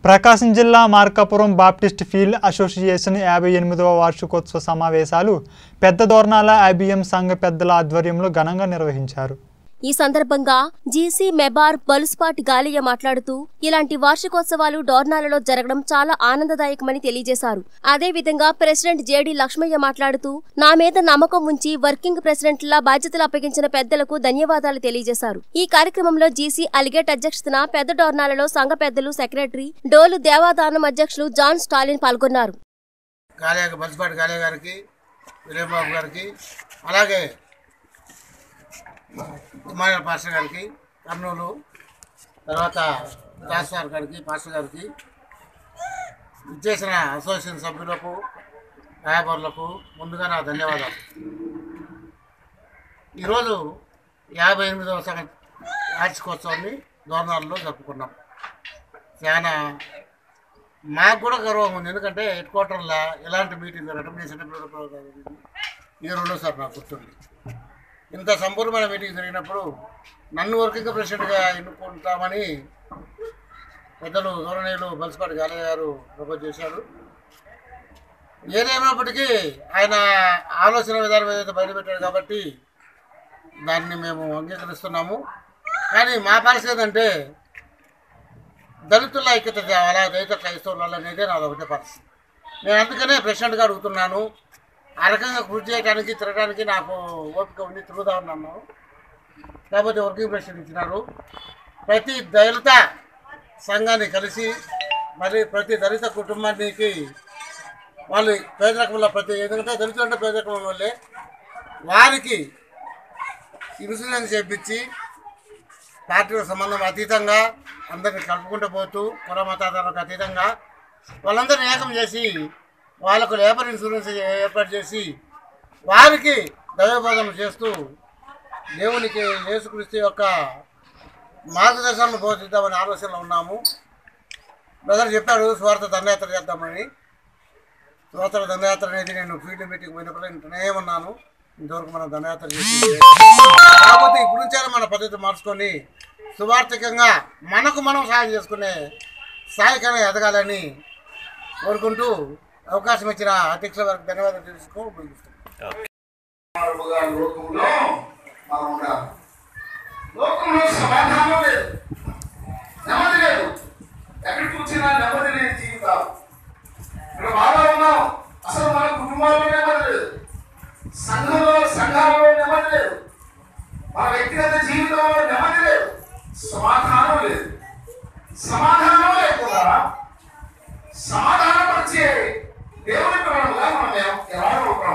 ప్రకాశం జిల్లా Markapuram Baptist field association యాభై ఎనిమిదవ వార్షికోత్సవ సమావేశాలు పెద్ద దోర్నాల ఐబిఎం సంఘ పెద్దల ఆధ్వర్యంలో ఘనంగా నిర్వహించారు ఈ సందర్భంగా జీసీ మెబార్ బలుస్పాట్ గాలియ మాట్లాడుతూ ఇలాంటి వార్షికోత్సవాలు డోర్నాలలో జరగడం చాలా ఆనందదాయకమని తెలియజేశారు అదేవిధంగా ప్రెసిడెంట్ జేడీ లక్ష్మయ్య మాట్లాడుతూ నా మీద నమ్మకం ఉంచి వర్కింగ్ ప్రెసిడెంట్లా బాధ్యతలు అప్పగించిన పెద్దలకు ధన్యవాదాలు తెలియజేశారు ఈ కార్యక్రమంలో జీసీ అలిగేట్ అధ్యక్షతన పెద్ద డోర్నాలలో సంఘ పెద్దలు సెక్రటరీ డోలు దేవాదానం అధ్యక్షులు జాన్ స్టాలిన్ పాల్గొన్నారు గాలియా బలిసిపాటి గాలియా గారికి విజయబాబు గారికి అలాగే ఇమానుయల్ పాస్టర్ గారికి కర్నూలు తర్వాత దాసార్ గారికి పాస్టర్ గారికి ఇచ్చేసిన అసోసియేషన్ సభ్యులకు రాయబారులకు ముందుగా నా ధన్యవాదాలు ఈరోజు యాభై ఎనిమిదవ సంగ వార్షికోత్సవాన్ని దోర్నాల్లో జరుపుకున్నాం చాలా మాకు కూడా గర్వం ఉంది ఎందుకంటే హెడ్ క్వార్టర్లో ఎలాంటి మీటింగ్ జరగడం నేను చిన్నపిల్లల ఇది రెండోసారి నాకు గుర్తుంది ఇంత సంపూర్ణమైన మీటింగ్ జరిగినప్పుడు నన్ను వర్కింగ్ ప్రెసిడెంట్గా ఎన్నుకుంటామని పెద్దలు గౌరవనీయులు బల్సిపాటి గాలయ్య గారు ప్రపోజ్ చేశారు ఏదేమైనప్పటికీ ఆయన ఆలోచన విధానం ఏదైతే బయటపెట్టాడు కాబట్టి దాన్ని మేము అంగీకరిస్తున్నాము కానీ మా పరిస్థితి ఏంటంటే దళితుల ఐక్యత తేవాలా దళిత క్రైస్తవుల అనేది నాది ఒకటే పరిస్థితి నేను అందుకనే ప్రెసిడెంట్గా అడుగుతున్నాను ఆ రకంగా కృషి చేయడానికి తిరగడానికి నాకు ఓపిక ఉంది తిరుగుదామని అన్నాను లేకపోతే వర్కింగ్ ప్రెసిడెంట్ ఇచ్చినారు ప్రతి దళిత సంఘాన్ని కలిసి మరి ప్రతి దళిత కుటుంబానికి వాళ్ళు పేదరికంలో ప్రతి ఎందుకంటే దళితులు అంటే పేదరికం వల్లే వారికి ఇన్సూరెన్స్ చేయించి పార్టీల సంబంధం అతీతంగా అందరిని కలుపుకుంటూ పోతూ కుల మతాలకు అతీతంగా వాళ్ళందరినీ ఏకం చేసి వాళ్ళకు లేబర్ ఇన్సూరెన్స్ ఏర్పాటు చేసి వారికి దైవబోధన చేస్తూ దేవునికి యేసుక్రీస్తు యొక్క మార్గదర్శనం బోధిద్దామనే ఆలోచనలో ఉన్నాము బ్రదర్ చెప్పాడు స్వార్థ దండయాత్ర చేద్దామని స్వార్థ దండయాత్ర అనేది నేను ఫీల్డ్ మీటింగ్ పోయినప్పుడు ఇంటనే ఉన్నాను ఇంతవరకు మనం దండయాత్ర చేసి కాకపోతే ఇప్పుడు నుంచే మన పద్ధతి మార్చుకొని సువార్థికంగా మనకు మనం సాయం చేసుకునే స్థాయికైనా ఎదగాలని కోరుకుంటూ అవకాశం ఇచ్చిన అధ్యక్ష వారికి ధన్యవాదాలు తెలుసుకో ముగిస్తున్నాను. మానవులుగా లోకంలో మనం ఉండాలి లోకంలో సమాధానం లేదు నెమ్మది లేదు ఎక్కడికి వచ్చినా నెమ్మది లేని జీవితాలు ఇక్కడ బాగా ఉన్నాం అసలు మన కుటుంబాల్లో నెమ్మది లేదు సంఘంలో సంఘాలలో నెమ్మది లేదు మన వ్యక్తిగత జీవితంలో నెమ్మది లేదు సమాధానం లేదు సమాధానం లేకుండా సమాధానపరిచే దేవుని పిల్లలుగా మనం ఎలా ఉంటాం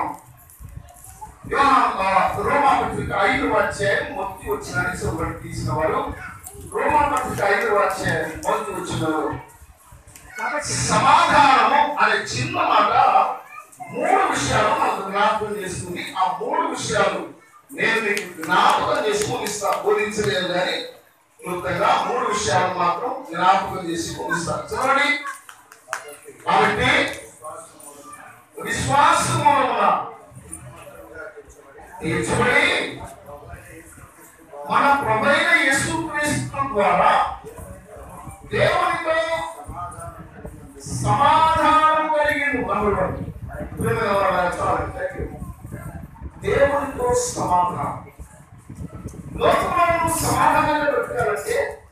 రోమా పత్రిక ఐదు వచ్చే మొత్తి వచ్చిన ఒకటి తీసిన వారు రోమా పత్రిక ఐదు వచ్చే మొత్తి వచ్చినారు కాబట్టి సమాధానము అనే చిన్న మాట మూడు విషయాలు మనకు జ్ఞాపకం చేసుకుంది ఆ మూడు విషయాలు నేను మీకు జ్ఞాపకం చేసుకుని ఇస్తా బోధించలేదు కానీ క్లుప్తంగా మూడు విషయాలు మాత్రం జ్ఞాపకం చేసి పొందిస్తాను చూడండి కాబట్టి విశ్వాసం మూలమున తీర్చబడి మన ప్రభైన యేసుక్రీస్తు ద్వారా దేవునితో సమాధానం కలిగింది మనవడు దేవునితో సమాధానం లోకంలో సమాధానంగా పెట్టాలంటే